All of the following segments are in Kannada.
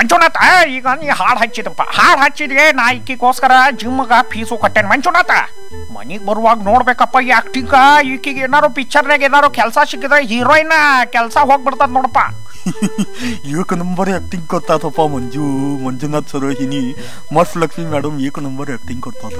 ಮಂಜುನಾಥ ಈಗ ನೀ ಹಾಡು ಹಚ್ಚಿದಪ್ಪ ಹಾಡು ಹಚ್ಚಿದ್ಗೆ ನಾ ಈಕಿಗೋಸ್ಕರ ಜಿಮ್ಗ ಫೀಸು ಕಟ್ಟೇನ್ ಮಂಜುನಾಥ ಮನಿಗ್ ಬರುವಾಗ ನೋಡ್ಬೇಕಪ್ಪ ಈ ಆಕ್ಟಿಂಗ ಈಕಿಗೆ ಏನಾರು ಪಿಕ್ಚರ್ನಾಗ ಏನಾರು ಕೆಲಸ ಸಿಕ್ಕಿದ್ರೆ ಹೀರೋಯಿನ್ ಕೆಲಸ ಹೋಗ್ಬಿಡ್ತದ ನೋಡಪ್ಪ एक नंबर ऍक्टिंग करतात अप्पा मंजू मंजुनाथ सर हिनी मस्त लक्ष्मी मॅडम एक नंबर ऍक्टिंग करतात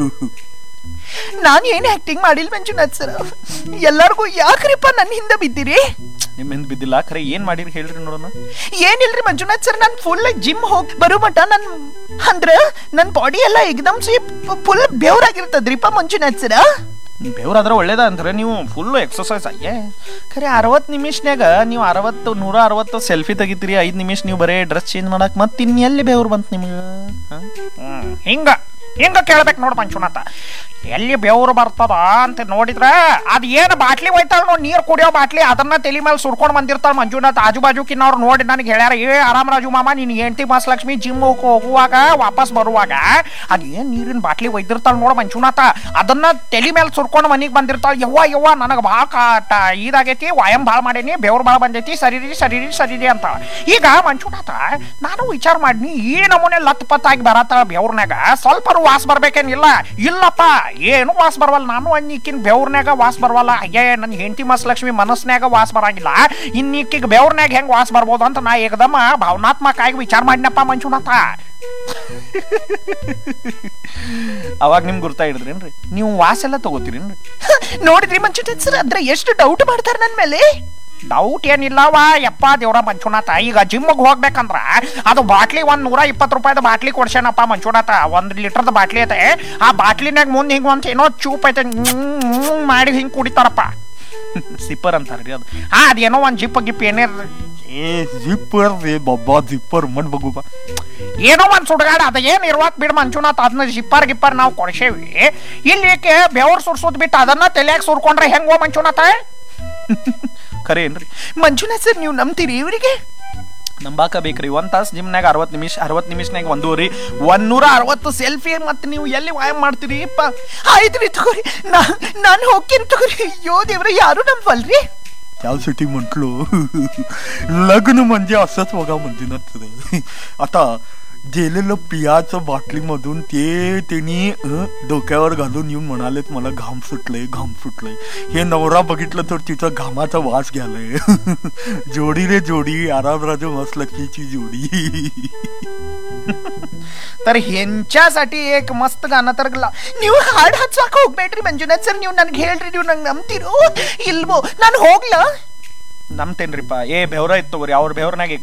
ನಾನು ಏನು ಆಕ್ಟಿಂಗ್ ಮಾಡಿಲ್ಲ ಮಂಜುನಾಥ್ ಸರ್ ಎಲ್ಲರಿಗೂ ಯಾಕ್ರಿಪ್ಪ ನನ್ನ ಹಿಂದೆ ಬಿದ್ದೀರಿ ನಿಮ್ಮ ಹಿಂದ್ ಬಿದ್ದಿಲ್ಲ ಖರೆ ಏನ್ ಮಾಡಿರಿ ಹೇಳ್ರಿ ನೋಡೋಣ ಏನಿಲ್ರಿ ಮಂಜುನಾಥ್ ಸರ್ ನಾನು ಫುಲ್ ಜಿಮ್ ಹೋಗಿ ಬರೋ ಮಟ ನನ್ ಅಂದ್ರ ನನ್ನ ಬಾಡಿ ಎಲ್ಲ ಎಕ್ದಮ್ ಸಿ ಫುಲ್ ಬೆವರಾಗಿರ್ತದ್ರಿಪ್ಪ ಮಂಜುನಾಥ್ ಸರ್ ಬೆವ್ರಾದ್ರ ಒಳ್ಳೇದ ಅಂದ್ರೆ ನೀವು ಫುಲ್ ಎಕ್ಸರ್ಸೈಸ್ ಅಯ್ಯೇ ಖರೆ ಅರವತ್ತು ನಿಮಿಷನ್ಯಾಗ ನೀವು ಅರವತ್ತು ನೂರ ಅರವತ್ತು ಸೆಲ್ಫಿ ತೆಗಿತೀರಿ ಐದು ನಿಮಿಷ ನೀವು ಬರೇ ಡ್ರೆಸ್ ಚೇಂಜ್ ಮಾಡಕ್ ಮತ್ತೆ ಇನ್ನೆಲ್ಲಿ ಬೆವ್ರು ಬಂತು ನಿಮ್ಗೆ ಹ್ಮ್ ಹಿಂಗ ಹಿಂಗ ಕೇಳ್ಬೇಕು ನೋಡು ಮಂಜುನಾಥ ಎಲ್ಲಿ ಬೆವರು ಬರ್ತದ ಅಂತ ನೋಡಿದ್ರ ಅದ್ ಏನ್ ಬಾಟ್ಲಿ ಒಯ್ತಾಳ ನೋಡಿ ನೀರ್ ಕುಡಿಯೋ ಬಾಟ್ಲಿ ಅದನ್ನ ತಲೆ ಮೇಲೆ ಸುರ್ಕೊಂಡ್ ಬಂದಿರ್ತಾಳ ಮಂಜುನಾಥ ಆಜು ಬಾಜುಕಿನವ್ರು ನೋಡಿ ನನಗೆ ಹೇಳ್ಯಾರ ಏ ಆರಾಮ್ ರಾಜು ಮಾಮ ನೀನ್ ಹೆಂಡತಿ ಲಕ್ಷ್ಮಿ ಜಿಮ್ ಹೋಗುವಾಗ ವಾಪಸ್ ಬರುವಾಗ ಅದ್ ಏನ್ ನೀರಿನ ಬಾಟ್ಲಿ ಒಯ್ದಿರ್ತಾಳ ನೋಡು ಮಂಜುನಾಥ ಅದನ್ನ ತಲೆ ಮೇಲೆ ಸುರ್ಕೊಂಡು ಮನಿಗ್ ಬಂದಿರ್ತಾಳ ಯವ್ವ ಯವ್ವ ನನಗೆ ಭಾಳ ಕಾಟ ಇದಾಗೈತಿ ವಾಯಂ ಭಾಳ ಮಾಡೇನಿ ಬೆವ್ರು ಭಾಳ ಬಂದೈತಿ ಸರಿರಿ ಸರಿರಿ ಸರಿರಿ ಅಂತ ಈಗ ಮಂಜುನಾಥ ನಾನು ವಿಚಾರ ಮಾಡಿನಿ ಈ ನಮೂನೆ ಲತ್ ಪತ್ತಾಗಿ ಬರತ್ತಾಳ ಬೆವ್ರನ್ಯಾಗ ಸ್ವಲ್ಪ ವಾಸ ಬರ್ಬೇಕೇನಿಲ್ಲ ಇಲ್ಲಪ್ಪ ಏನು ವಾಸ ಬರವಲ್ಲ ನಾನು ಅನ್ನಿಕ್ಕಿನ ಬೆವ್ರನ್ಯಾಗ ವಾಸ ಬರವಲ್ಲ ಅಯ್ಯೇ ನನ್ನ ಹೆಂಡತಿ ಲಕ್ಷ್ಮಿ ಮನಸ್ನ್ಯಾಗ ವಾಸ ಬರಂಗಿಲ್ಲ ಇನ್ನಿಕ್ಕಿಗೆ ಬೆವ್ರನ್ಯಾಗ ಹೆಂಗ್ ವಾಸ ಬರ್ಬೋದು ಅಂತ ನಾ ಏಕದಮ ಭಾವನಾತ್ಮಕ ಆಗಿ ವಿಚಾರ ಮಾಡಿನಪ್ಪ ಮಂಜುನಾಥ ಅವಾಗ ನಿಮ್ಗೆ ಗುರ್ತಾ ಹಿಡಿದ್ರೇನ್ರಿ ನೀವು ವಾಸ ಎಲ್ಲ ತಗೋತೀರೇನ್ರಿ ನೋಡಿದ್ರಿ ಮಂಜುನಾಥ್ ಸರ್ ಅಂದ್ರೆ ಎಷ್ಟು ಡೌಟ್ ಮಾಡ್ತಾರೆ ನನ್ನ ಮೇಲೆ ಡೌಟ್ ಏನಿಲ್ಲವ ಯಪ್ಪ ದೇವ್ರ ಮಂಜುನಾಥ ಈಗ ಜಿಮ್ಗೆ ಹೋಗ್ಬೇಕಂದ್ರ ಅದು ಬಾಟ್ಲಿ ಒಂದ್ ನೂರ ಇಪ್ಪತ್ತು ರೂಪಾಯಿದ ಬಾಟ್ಲಿ ಕೊಡ್ಸೇನಪ್ಪ ಮಂಜುನಾಥ ಒಂದ್ ಲೀಟರ್ದ ಬಾಟ್ಲಿ ಐತೆ ಆ ಬಾಟ್ಲಿನಾಗ ಮುಂದೆ ಹಿಂಗ ಅಂತ ಏನೋ ಚೂಪ್ ಐತೆ ಹ್ಮ್, ಹ್ಮ್ ಮಾಡಿ ಹಿಂಗ್ ಕುಡಿತಾರಪ್ಪ ಸಿಪ್ಪರ್ ಅಂತಾರ್ರಿ ಅದು ಹಾ ಅದೇನೋ ಒಂದ್ ಜಿಪ್ ಗಿಪ್ ಏನೇ ए झिपर रे बाबा झिपर म्हण बघू बा ಏನೋ ಒಂದ್ ಸುಡ್ಗಾಡ ಅದ ಏನ್ ಇರ್ವಾಕ್ ಬಿಡ್ ಮಂಜುನಾಥ ಅದನ್ನ ಜಿಪ್ಪರ್ ಗಿಪ್ಪರ್ ನಾವು ಕೊಡ್ಸೇವಿ ಇಲ್ಲಿ ಬೆವ್ರು ಸುರ್ಸೋದ್ ಬಿಟ್ಟು ಅದನ್ನ ತಲೆಯಾಗ ಸುರ್ಕೊಂಡ್ರೆ ಹೆಂಗೋ ಮಂಜುನಾಥ ಖರೆ ಏನ್ರಿ ಮಂಜುನಾಥ್ ಸರ್ ನೀವು ನಂಬ್ತೀರಿ ಇವರಿಗೆ ನಂಬಾಕ ಬೇಕ್ರಿ ಒಂದ್ ತಾಸ್ ಜಿಮ್ನಾಗ ಅರವತ್ತು ನಿಮಿಷ ಅರವತ್ತು ನಿಮಿಷನಾಗ ಒಂದೂವರೆ ಒಂದೂರ ಅರವತ್ತು ಸೆಲ್ಫಿ ಮತ್ತೆ ನೀವು ಎಲ್ಲಿ ವ್ಯಾಯಾಮ ಮಾಡ್ತೀರಿ ಅಪ್ಪ ಆಯ್ತು ರೀ ತಗೋರಿ ನಾ ನಾನು ಹೋಗ್ತೀನಿ ತಗೋರಿ ಅಯ್ಯೋ ದೇವ್ರ ಯಾರು ನಂಬಲ್ರಿ त्यासाठी म्हटलो लग्न म्हणजे असंच बघा मंजुनाथ सर आता गेलेलं पियाचं बाटलीमधून ते त्यांनी अं, डोक्यावर घालून येऊन म्हणालेत मला घाम सुटलंय घाम सुटलंय हे नवरा बघितलं तर तिचा घामाचा वास घ्यालाय जोडी रे जोडी आराम राजा मस्त लक्ष्मीची जोडी तर ह्यांच्यासाठी एक मस्त गाणं तर ला- ನೀವು ಹಾಡು ಹಚ್ಚಕ್ ಹೋಗ್ಬೇಡ್ರಿ ಮಂಜುನಾಥ್ ಸರ್ ನೀವು ನನ್ಗೆ ಹೇಳ್ರಿ ನೀವು ನಂಗೆ ನಂಬ್ತಿರೋ ಇಲ್ವೋ ನಾನು ಹೋಗ್ಲಾ ನಂಬ್ತೇನ್ರಿಪ್ಪ ಏ ಬೆವ್ರ ಇತ್ತು ತಗೋರಿ ಅವ್ರ ಬೆವ್ರನಾಗ